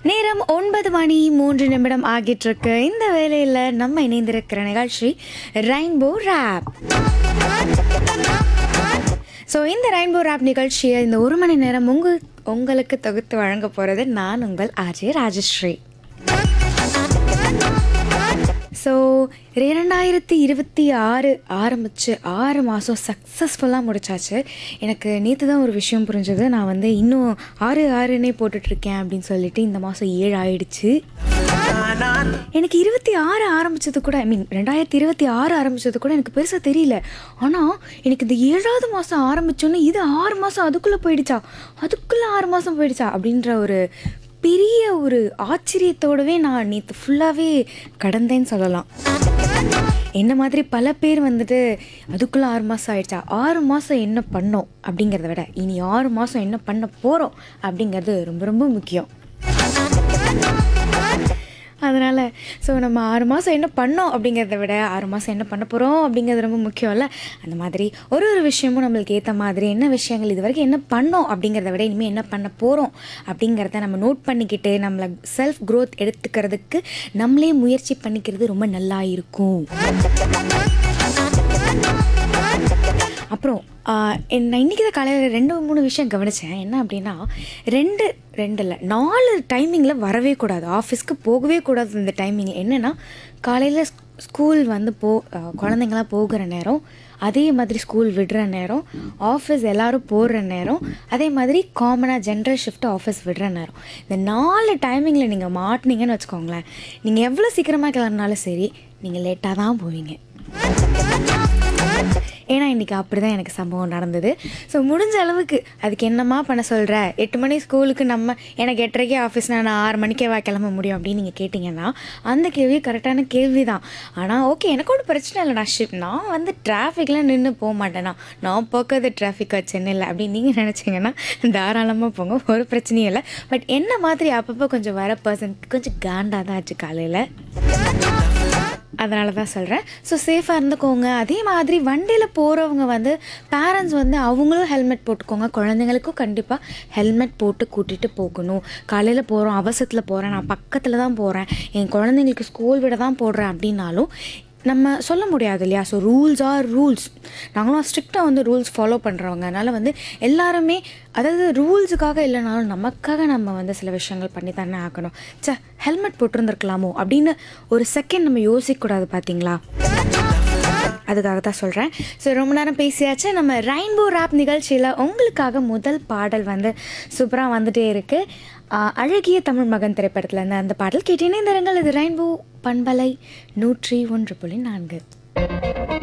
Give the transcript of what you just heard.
நேரம் ஒன்பது மணி மூன்று நிமிடம் ஆகிட்டு இருக்கு இந்த வேலையில் நம்ம இணைந்திருக்கிற நிகழ்ச்சி ரெயின்போ ரேப் ஸோ இந்த ரெயின்போ ரேப் நிகழ்ச்சியை இந்த ஒரு மணி நேரம் உங்க உங்களுக்கு தொகுத்து வழங்க போகிறது நான் உங்கள் ஆர்ஜே ராஜஸ்ரீ ஸோ இரண்டாயிரத்தி இருபத்தி ஆறு ஆரம்பித்து ஆறு மாதம் சக்ஸஸ்ஃபுல்லாக முடிச்சாச்சு எனக்கு நேற்று தான் ஒரு விஷயம் புரிஞ்சது நான் வந்து இன்னும் ஆறு ஆறுன்னே போட்டுட்ருக்கேன் அப்படின்னு சொல்லிட்டு இந்த மாதம் ஏழு ஆயிடுச்சு எனக்கு இருபத்தி ஆறு ஆரம்பிச்சது கூட ஐ மீன் ரெண்டாயிரத்தி இருபத்தி ஆறு ஆரம்பிச்சது கூட எனக்கு பெருசாக தெரியல ஆனால் எனக்கு இந்த ஏழாவது மாதம் ஆரம்பிச்சோன்னே இது ஆறு மாதம் அதுக்குள்ளே போயிடுச்சா அதுக்குள்ளே ஆறு மாதம் போயிடுச்சா அப்படின்ற ஒரு பெரிய ஒரு ஆச்சரியத்தோடவே நான் நேற்று ஃபுல்லாகவே கடந்தேன்னு சொல்லலாம் என்ன மாதிரி பல பேர் வந்துட்டு அதுக்குள்ளே ஆறு மாதம் ஆயிடுச்சா ஆறு மாதம் என்ன பண்ணோம் அப்படிங்கிறத விட இனி ஆறு மாதம் என்ன பண்ண போகிறோம் அப்படிங்கிறது ரொம்ப ரொம்ப முக்கியம் அதனால் ஸோ நம்ம ஆறு மாதம் என்ன பண்ணோம் அப்படிங்கிறத விட ஆறு மாதம் என்ன பண்ண போகிறோம் அப்படிங்கிறது ரொம்ப முக்கியம்ல அந்த மாதிரி ஒரு ஒரு விஷயமும் நம்மளுக்கு ஏற்ற மாதிரி என்ன விஷயங்கள் இது வரைக்கும் என்ன பண்ணோம் அப்படிங்கிறத விட இனிமேல் என்ன பண்ண போகிறோம் அப்படிங்கிறத நம்ம நோட் பண்ணிக்கிட்டு நம்மளை செல்ஃப் க்ரோத் எடுத்துக்கிறதுக்கு நம்மளே முயற்சி பண்ணிக்கிறது ரொம்ப நல்லா இருக்கும் அப்புறம் ஆஹ், என் நான் இன்றைக்கி தான் காலையில் ரெண்டு மூணு விஷயம் கவனித்தேன் என்ன அப்படின்னா ரெண்டு ரெண்டு இல்லை நாலு டைமிங்கில் வரவே கூடாது ஆஃபீஸ்க்கு போகவே கூடாது இந்த டைமிங் என்னென்னா காலையில் ஸ்கூல் வந்து போ ஆஹ், குழந்தைங்களாம் போகிற நேரம் அதே மாதிரி ஸ்கூல் விடுற நேரம் ஆஃபீஸ் எல்லாரும் போடுற நேரம் அதே மாதிரி காமனாக ஜென்ரல் ஷிஃப்ட் ஆஃபீஸ் விடுற நேரம் இந்த நாலு டைமிங்கில் நீங்கள் மாட்டினீங்கன்னு வச்சுக்கோங்களேன் நீங்கள் எவ்வளோ சீக்கிரமாக கிளம்பினாலும் சரி நீங்கள் லேட்டாக தான் போவீங்க ஏன்னா இன்றைக்கி அப்படி தான் எனக்கு சம்பவம் நடந்தது ஸோ முடிஞ்ச அளவுக்கு அதுக்கு என்னம்மா பண்ண சொல்கிற எட்டு மணி ஸ்கூலுக்கு நம்ம எனக்கு எட்டரைக்கே ஆஃபீஸ்னா நான் ஆறு மணிக்கே வா கிளம்ப முடியும் அப்படின்னு நீங்கள் கேட்டிங்கன்னா அந்த கேள்வி கரெக்டான கேள்வி தான் ஆனால் ஓகே எனக்கு ஒன்றும் பிரச்சனை இல்லை நான் ஷிப் நான் வந்து டிராஃபிக்லாம் நின்று போக மாட்டேனா நான் போக்காத டிராஃபிக்கா சென்னையில் அப்படின்னு நீங்கள் நினச்சிங்கன்னா தாராளமாக போங்க ஒரு பிரச்சனையும் இல்லை பட் என்ன மாதிரி அப்பப்போ கொஞ்சம் வர பர்சன் கொஞ்சம் காண்டாக தான் ஆச்சு காலையில் அதனால தான் சொல்கிறேன் ஸோ சேஃபாக இருந்துக்கோங்க அதே மாதிரி வண்டியில் போகிறவங்க வந்து பேரண்ட்ஸ் வந்து அவங்களும் ஹெல்மெட் போட்டுக்கோங்க குழந்தைங்களுக்கும் கண்டிப்பாக ஹெல்மெட் போட்டு கூட்டிகிட்டு போகணும் காலையில் போகிறோம் அவசரத்தில் போகிறேன் நான் பக்கத்தில் தான் போகிறேன் என் குழந்தைங்களுக்கு ஸ்கூல் விட தான் போடுறேன் அப்படின்னாலும் நம்ம சொல்ல முடியாது இல்லையா ஸோ ரூல்ஸ் ஆர் ரூல்ஸ் நாங்களும் ஸ்ட்ரிக்டாக வந்து ரூல்ஸ் ஃபாலோ பண்ணுறவங்க அதனால் வந்து எல்லாருமே அதாவது ரூல்ஸுக்காக இல்லைனாலும் நமக்காக நம்ம வந்து சில விஷயங்கள் பண்ணி தானே ஆகணும் ச்சே ஹெல்மெட் போட்டிருந்துருக்கலாமோ அப்படின்னு ஒரு செகண்ட் நம்ம யோசிக்கக்கூடாது பார்த்தீங்களா அதுக்காக தான் சொல்கிறேன் ஸோ ரொம்ப நேரம் பேசியாச்சு நம்ம ரெயின்போ ரேப் நிகழ்ச்சியில் உங்களுக்காக முதல் பாடல் வந்து சூப்பராக வந்துட்டே இருக்குது அழகிய தமிழ் மகன் திரைப்படத்தில் இருந்து அந்த பாடல் கேட்டேனே இந்த இது ரெயின்போ பண்பலை நூற்றி ஒன்று புள்ளி நான்கு